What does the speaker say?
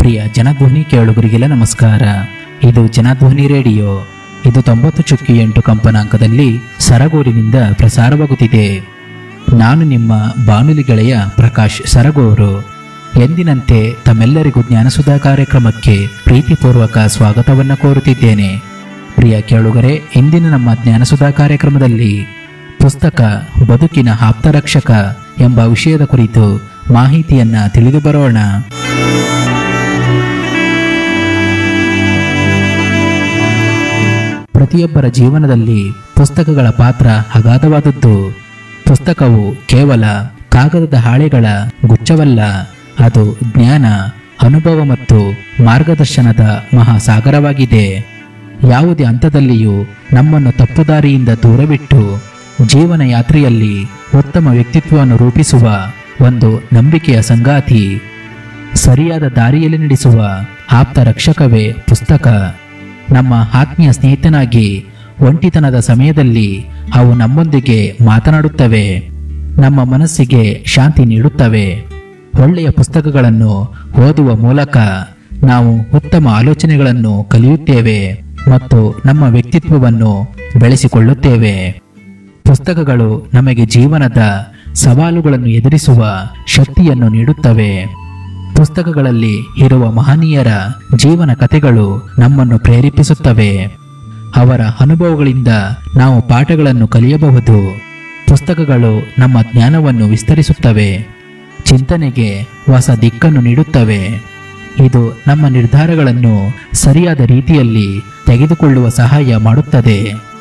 ಪ್ರಿಯ ಜನಧ್ವನಿ ಕೇಳುಗರಿಗೆಲ್ಲ ನಮಸ್ಕಾರ ಇದು ಜನಧ್ವನಿ ರೇಡಿಯೋ ಇದು ತೊಂಬತ್ತು ಚುಕ್ಕಿ ಎಂಟು ಕಂಪನಾಂಕದಲ್ಲಿ ಸರಗೂರಿನಿಂದ ಪ್ರಸಾರವಾಗುತ್ತಿದೆ ನಾನು ನಿಮ್ಮ ಬಾನುಲಿ ಗೆಳೆಯ ಪ್ರಕಾಶ್ ಸರಗೂರು ಎಂದಿನಂತೆ ತಮ್ಮೆಲ್ಲರಿಗೂ ಜ್ಞಾನಸುಧಾ ಕಾರ್ಯಕ್ರಮಕ್ಕೆ ಪ್ರೀತಿಪೂರ್ವಕ ಸ್ವಾಗತವನ್ನು ಕೋರುತ್ತಿದ್ದೇನೆ ಪ್ರಿಯ ಕೇಳುಗರೆ ಇಂದಿನ ನಮ್ಮ ಜ್ಞಾನಸುಧಾ ಕಾರ್ಯಕ್ರಮದಲ್ಲಿ ಪುಸ್ತಕ ಬದುಕಿನ ಆಪ್ತರಕ್ಷಕ ಎಂಬ ವಿಷಯದ ಕುರಿತು ಮಾಹಿತಿಯನ್ನ ತಿಳಿದು ಬರೋಣ ಪ್ರತಿಯೊಬ್ಬರ ಜೀವನದಲ್ಲಿ ಪುಸ್ತಕಗಳ ಪಾತ್ರ ಅಗಾಧವಾದದ್ದು ಪುಸ್ತಕವು ಕೇವಲ ಕಾಗದದ ಹಾಳೆಗಳ ಗುಚ್ಛವಲ್ಲ ಅದು ಜ್ಞಾನ ಅನುಭವ ಮತ್ತು ಮಾರ್ಗದರ್ಶನದ ಮಹಾಸಾಗರವಾಗಿದೆ ಯಾವುದೇ ಹಂತದಲ್ಲಿಯೂ ನಮ್ಮನ್ನು ತಪ್ಪುದಾರಿಯಿಂದ ದೂರವಿಟ್ಟು ಜೀವನ ಯಾತ್ರೆಯಲ್ಲಿ ಉತ್ತಮ ವ್ಯಕ್ತಿತ್ವವನ್ನು ರೂಪಿಸುವ ಒಂದು ನಂಬಿಕೆಯ ಸಂಗಾತಿ ಸರಿಯಾದ ದಾರಿಯಲ್ಲಿ ನಡೆಸುವ ಆಪ್ತ ರಕ್ಷಕವೇ ಪುಸ್ತಕ ನಮ್ಮ ಆತ್ಮೀಯ ಸ್ನೇಹಿತನಾಗಿ ಒಂಟಿತನದ ಸಮಯದಲ್ಲಿ ಅವು ನಮ್ಮೊಂದಿಗೆ ಮಾತನಾಡುತ್ತವೆ ನಮ್ಮ ಮನಸ್ಸಿಗೆ ಶಾಂತಿ ನೀಡುತ್ತವೆ ಒಳ್ಳೆಯ ಪುಸ್ತಕಗಳನ್ನು ಓದುವ ಮೂಲಕ ನಾವು ಉತ್ತಮ ಆಲೋಚನೆಗಳನ್ನು ಕಲಿಯುತ್ತೇವೆ ಮತ್ತು ನಮ್ಮ ವ್ಯಕ್ತಿತ್ವವನ್ನು ಬೆಳೆಸಿಕೊಳ್ಳುತ್ತೇವೆ ಪುಸ್ತಕಗಳು ನಮಗೆ ಜೀವನದ ಸವಾಲುಗಳನ್ನು ಎದುರಿಸುವ ಶಕ್ತಿಯನ್ನು ನೀಡುತ್ತವೆ ಪುಸ್ತಕಗಳಲ್ಲಿ ಇರುವ ಮಹನೀಯರ ಜೀವನ ಕಥೆಗಳು ನಮ್ಮನ್ನು ಪ್ರೇರೇಪಿಸುತ್ತವೆ ಅವರ ಅನುಭವಗಳಿಂದ ನಾವು ಪಾಠಗಳನ್ನು ಕಲಿಯಬಹುದು ಪುಸ್ತಕಗಳು ನಮ್ಮ ಜ್ಞಾನವನ್ನು ವಿಸ್ತರಿಸುತ್ತವೆ ಚಿಂತನೆಗೆ ಹೊಸ ದಿಕ್ಕನ್ನು ನೀಡುತ್ತವೆ ಇದು ನಮ್ಮ ನಿರ್ಧಾರಗಳನ್ನು ಸರಿಯಾದ ರೀತಿಯಲ್ಲಿ ತೆಗೆದುಕೊಳ್ಳುವ ಸಹಾಯ ಮಾಡುತ್ತದೆ